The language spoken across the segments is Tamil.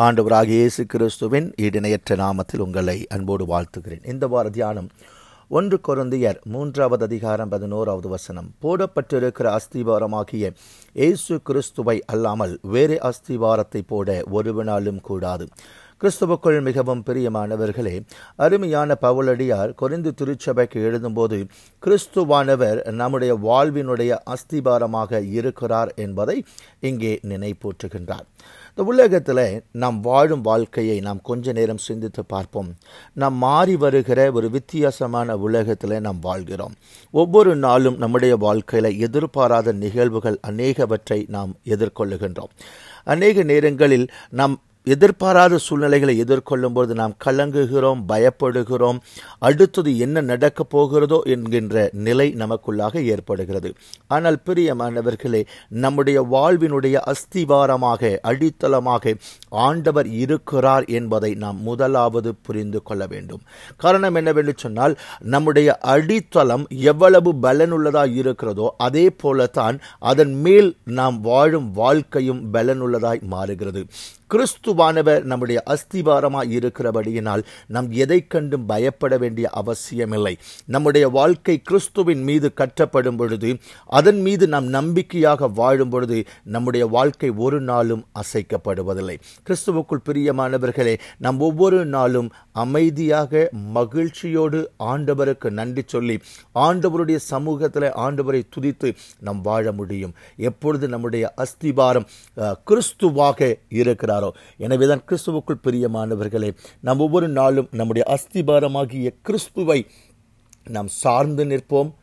ஆண்டவராக இயேசு கிறிஸ்துவின் ஈடிணையற்ற நாமத்தில் உங்களை அன்போடு வாழ்த்துகிறேன் இந்த வார தியானம் ஒன்று கொருந்தியர் மூன்றாவது அதிகாரம் பதினோராவது வசனம் போடப்பட்டிருக்கிற அஸ்திவாரமாகிய இயேசு கிறிஸ்துவை அல்லாமல் வேறு அஸ்திவாரத்தை போட ஒருவனாலும் கூடாது கிறிஸ்துவுக்குள் மிகவும் பிரியமானவர்களே அருமையான பவுலடியார் கொரிந்து திருச்சபைக்கு எழுதும்போது கிறிஸ்துவானவர் நம்முடைய வாழ்வினுடைய அஸ்திபாரமாக இருக்கிறார் என்பதை இங்கே நினைப்பூற்றுகின்றார் இந்த உலகத்தில் நாம் வாழும் வாழ்க்கையை நாம் கொஞ்ச நேரம் சிந்தித்து பார்ப்போம் நாம் மாறி வருகிற ஒரு வித்தியாசமான உலகத்தில் நாம் வாழ்கிறோம் ஒவ்வொரு நாளும் நம்முடைய வாழ்க்கையில் எதிர்பாராத நிகழ்வுகள் அநேகவற்றை நாம் எதிர்கொள்ளுகின்றோம் அநேக நேரங்களில் நாம் எதிர்பாராத சூழ்நிலைகளை எதிர்கொள்ளும் பொழுது நாம் கலங்குகிறோம் பயப்படுகிறோம் அடுத்தது என்ன நடக்கப் போகிறதோ என்கின்ற நிலை நமக்குள்ளாக ஏற்படுகிறது ஆனால் பிரியமானவர்களே நம்முடைய வாழ்வினுடைய அஸ்திவாரமாக அடித்தளமாக ஆண்டவர் இருக்கிறார் என்பதை நாம் முதலாவது புரிந்து கொள்ள வேண்டும் காரணம் என்னவென்று சொன்னால் நம்முடைய அடித்தளம் எவ்வளவு பலனுள்ளதாய் இருக்கிறதோ அதே போலத்தான் அதன் மேல் நாம் வாழும் வாழ்க்கையும் பலனுள்ளதாய் மாறுகிறது கிறிஸ்துவானவர் நம்முடைய அஸ்திவாரமாய் இருக்கிறபடியினால் நாம் எதை கண்டும் பயப்பட வேண்டிய அவசியமில்லை நம்முடைய வாழ்க்கை கிறிஸ்துவின் மீது கட்டப்படும் பொழுது அதன் மீது நாம் நம்பிக்கையாக வாழும் பொழுது நம்முடைய வாழ்க்கை ஒரு நாளும் அசைக்கப்படுவதில்லை கிறிஸ்துவுக்குள் பிரியமானவர்களே நாம் ஒவ்வொரு நாளும் அமைதியாக மகிழ்ச்சியோடு ஆண்டவருக்கு நன்றி சொல்லி ஆண்டவருடைய சமூகத்தில் ஆண்டவரை துதித்து நாம் வாழ முடியும் எப்பொழுது நம்முடைய அஸ்திபாரம் கிறிஸ்துவாக இருக்கிறாரோ எனவேதான் கிறிஸ்துவுக்குள் பிரியமானவர்களே நாம் ஒவ்வொரு நாளும் நம்முடைய அஸ்திபாரமாகிய கிறிஸ்துவை நாம் சார்ந்து நிற்போம்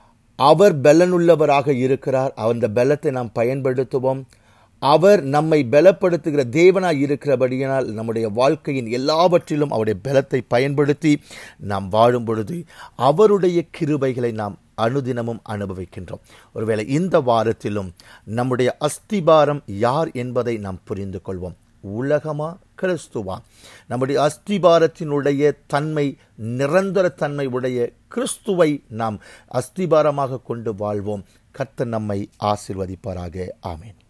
அவர் பலனுள்ளவராக இருக்கிறார் அந்த பலத்தை நாம் பயன்படுத்துவோம் அவர் நம்மை பலப்படுத்துகிற தேவனாய் இருக்கிறபடியினால் நம்முடைய வாழ்க்கையின் எல்லாவற்றிலும் அவருடைய பலத்தை பயன்படுத்தி நாம் வாழும் பொழுது அவருடைய கிருபைகளை நாம் அனுதினமும் அனுபவிக்கின்றோம் ஒருவேளை இந்த வாரத்திலும் நம்முடைய அஸ்திபாரம் யார் என்பதை நாம் புரிந்து கொள்வோம் உலகமா கிறிஸ்துவா நம்முடைய அஸ்திபாரத்தினுடைய தன்மை நிரந்தர தன்மை உடைய கிறிஸ்துவை நாம் அஸ்திபாரமாக கொண்டு வாழ்வோம் கர்த்தர் நம்மை ஆசிர்வதிப்பாராக ஆமேன்